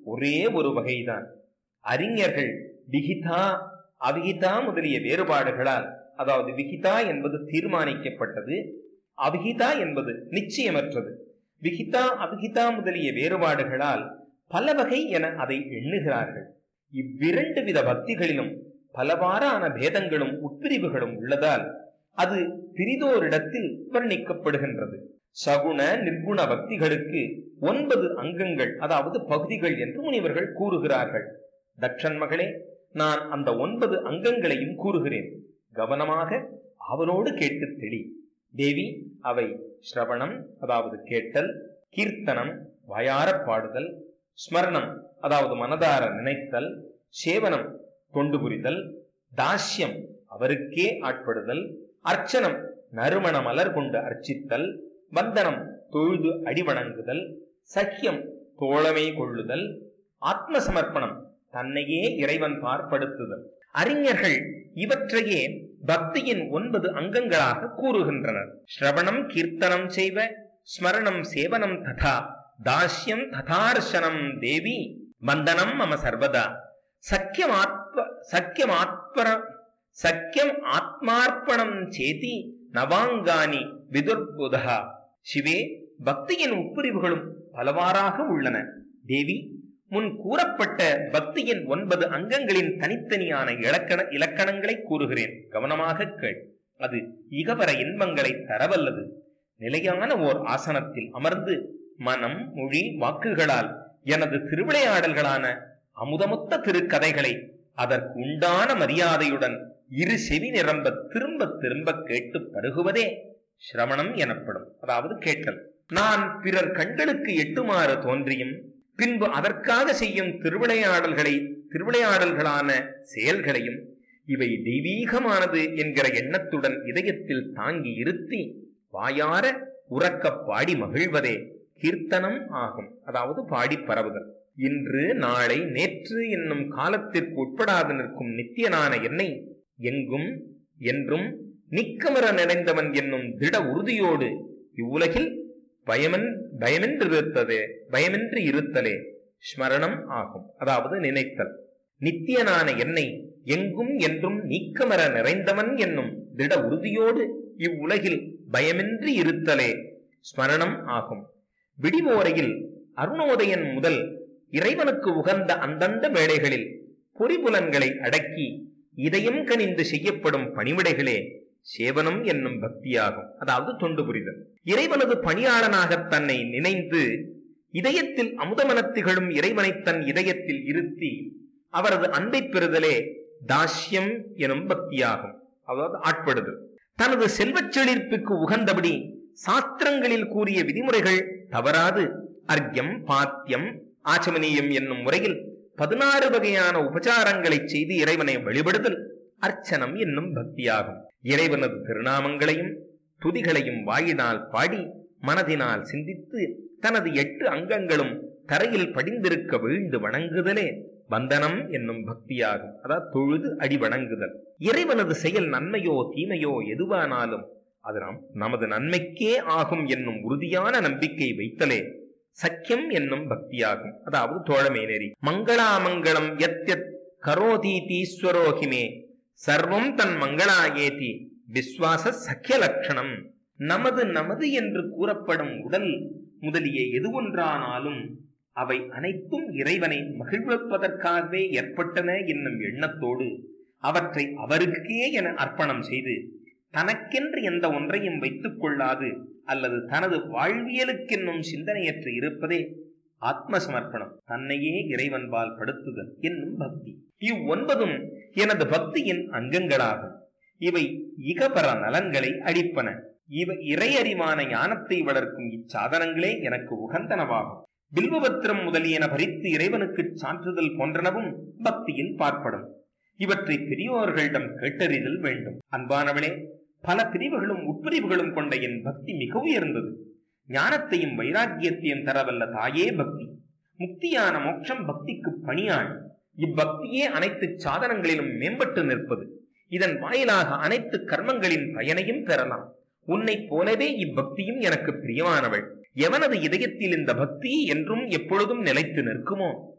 ஒரே ஒரு வகைதான் அறிஞர்கள் விகிதா அவிகிதா முதலிய வேறுபாடுகளால் அதாவது விகிதா என்பது தீர்மானிக்கப்பட்டது அவிகிதா என்பது நிச்சயமற்றது விகிதா அவிகிதா முதலிய வேறுபாடுகளால் பல வகை என அதை எண்ணுகிறார்கள் இவ்விரண்டு வித பக்திகளிலும் பலவாறான பேதங்களும் உட்பிரிவுகளும் உள்ளதால் அது பிரிதோரிடத்தில் வர்ணிக்கப்படுகின்றது சகுண நிர்குண பக்திகளுக்கு ஒன்பது அங்கங்கள் அதாவது பகுதிகள் என்று முனிவர்கள் கூறுகிறார்கள் தட்சன் மகளே நான் அந்த ஒன்பது அங்கங்களையும் கூறுகிறேன் கவனமாக அவனோடு கேட்டு தெளி தேவி அவை ஸ்ரவணம் அதாவது கேட்டல் கீர்த்தனம் வாயாரப் பாடுதல் ஸ்மரணம் அதாவது மனதார நினைத்தல் சேவனம் தொண்டு புரிதல் தாஸ்யம் அவருக்கே ஆட்படுதல் அர்ச்சனம் நறுமண மலர் கொண்டு அர்ச்சித்தல் வந்தனம் தொழுது அடிவணங்குதல் சக்கியம் தோழமை கொள்ளுதல் ஆத்ம சமர்ப்பணம் தன்னையே இறைவன் பார்ப்படுத்துதல் அறிஞர்கள் இவற்றையே பக்தியின் ஒன்பது அங்கங்களாக கூறுகின்றனர் ஸ்ரவணம் கீர்த்தனம் செய்வ ஸ்மரணம் சேவனம் ததா தாஸ்யம் ததார்ஷனம் தேவி வந்தனம் மம சர்வதா சக்கியம் ஆத்ம சக்கியம் ஆத்ம சக்கியம் ஆத்மார்ப்பணம் சேதி நவாங்கானி விதுர்புதா சிவே பக்தியின் உட்பிரிவுகளும் பலவாறாக உள்ளன தேவி முன் கூறப்பட்ட பக்தியின் ஒன்பது அங்கங்களின் தனித்தனியான இலக்கண இலக்கணங்களை கூறுகிறேன் கவனமாக கேள் அது இகவர இன்பங்களை தரவல்லது நிலையான ஓர் ஆசனத்தில் அமர்ந்து மனம் மொழி வாக்குகளால் எனது திருவிளையாடல்களான அமுதமுத்த திருக்கதைகளை அதற்கு உண்டான மரியாதையுடன் இரு செவி நிரம்ப திரும்ப திரும்ப கேட்டு பருகுவதே சிரவணம் எனப்படும் அதாவது கேட்டல் நான் பிறர் கண்களுக்கு எட்டுமாறு தோன்றியும் பின்பு அதற்காக செய்யும் திருவிளையாடல்களை திருவிளையாடல்களான செயல்களையும் இவை தெய்வீகமானது என்கிற எண்ணத்துடன் இதயத்தில் தாங்கி இருத்தி வாயார உறக்க பாடி மகிழ்வதே கீர்த்தனம் ஆகும் அதாவது பாடி பரவுதல் இன்று நாளை நேற்று என்னும் காலத்திற்கு உட்படாது நிற்கும் நித்தியனான என்னை எங்கும் என்றும் நிக்கமர நிறைந்தவன் என்னும் திட உறுதியோடு இவ்வுலகில் பயமன் பயமென்றிருத்ததே பயமின்றி இருத்தலே ஸ்மரணம் ஆகும் அதாவது நினைத்தல் நித்தியனான என்னை எங்கும் என்றும் நீக்கமர நிறைந்தவன் என்னும் திட உறுதியோடு இவ்வுலகில் பயமின்றி இருத்தலே ஸ்மரணம் ஆகும் விடிவோரையில் அருணோதயன் முதல் இறைவனுக்கு உகந்த அந்தந்த வேளைகளில் பொறிபுலன்களை அடக்கி இதயம் கனிந்து செய்யப்படும் பணிவிடைகளே சேவனம் என்னும் பக்தியாகும் அதாவது தொண்டு புரிதல் இறைவனது பணியாளனாக தன்னை நினைந்து இதயத்தில் அமுதமனத் திகழும் இறைவனை தன் இதயத்தில் இருத்தி அவரது அன்பை பெறுதலே தாஸ்யம் எனும் பக்தியாகும் அதாவது ஆட்படுதல் தனது செல்வச் செழிப்பிற்கு உகந்தபடி சாஸ்திரங்களில் கூறிய விதிமுறைகள் தவறாது அர்க்யம் பாத்தியம் ஆச்சமனியம் என்னும் முறையில் பதினாறு வகையான உபச்சாரங்களை செய்து இறைவனை வழிபடுதல் அர்ச்சனம் என்னும் பக்தியாகும் இறைவனது திருநாமங்களையும் துதிகளையும் வாயினால் பாடி மனதினால் சிந்தித்து தனது எட்டு அங்கங்களும் தரையில் படிந்திருக்க விழுந்து வணங்குதலே வந்தனம் என்னும் பக்தியாகும் அதாவது தொழுது அடி வணங்குதல் இறைவனது செயல் நன்மையோ தீமையோ எதுவானாலும் அது நம் நமது நன்மைக்கே ஆகும் என்னும் உறுதியான நம்பிக்கை வைத்தலே சக்கியம் என்னும் பக்தியாகும் அதாவது தோழமை நெறி மங்களாமங்கலம் எத் எத் கரோதீதீஸ்வரோகிமே சர்வம் தன் மங்களாயேதி விஸ்வாச சக்கிய லட்சணம் நமது நமது என்று கூறப்படும் உடல் முதலிய எது ஒன்றானாலும் அவை அனைத்தும் இறைவனை மகிழ்விப்பதற்காகவே ஏற்பட்டன என்னும் எண்ணத்தோடு அவற்றை அவருக்கே என அர்ப்பணம் செய்து தனக்கென்று எந்த ஒன்றையும் வைத்துக் கொள்ளாது அல்லது தனது வாழ்வியலுக்கென்னும் சிந்தனையற்று இருப்பதே ஆத்ம சமர்ப்பணம் தன்னையே இறைவன்பால் படுத்துதல் என்னும் பக்தி இவ்வொன்பதும் எனது பக்தியின் அங்கங்களாகும் இவை இகபர நலன்களை அளிப்பன இவ இறையறிவான ஞானத்தை வளர்க்கும் இச்சாதனங்களே எனக்கு உகந்தனவாகும் பில்வபத்திரம் முதலியன பறித்து இறைவனுக்கு சான்றுதல் போன்றனவும் பக்தியில் பார்ப்படும் இவற்றை பெரியோர்களிடம் கேட்டறிதல் வேண்டும் அன்பானவளே பல பிரிவுகளும் உட்பிரிவுகளும் கொண்ட என் பக்தி மிக உயர்ந்தது ஞானத்தையும் வைராக்கியத்தையும் தரவல்ல தாயே பக்தி முக்தியான மோட்சம் பக்திக்கு பணியாள் இப்பக்தியே அனைத்து சாதனங்களிலும் மேம்பட்டு நிற்பது இதன் வாயிலாக அனைத்து கர்மங்களின் பயனையும் பெறலாம் உன்னைப் போலவே இப்பக்தியும் எனக்கு பிரியமானவள் எவனது இதயத்தில் இந்த பக்தி என்றும் எப்பொழுதும் நிலைத்து நிற்குமோ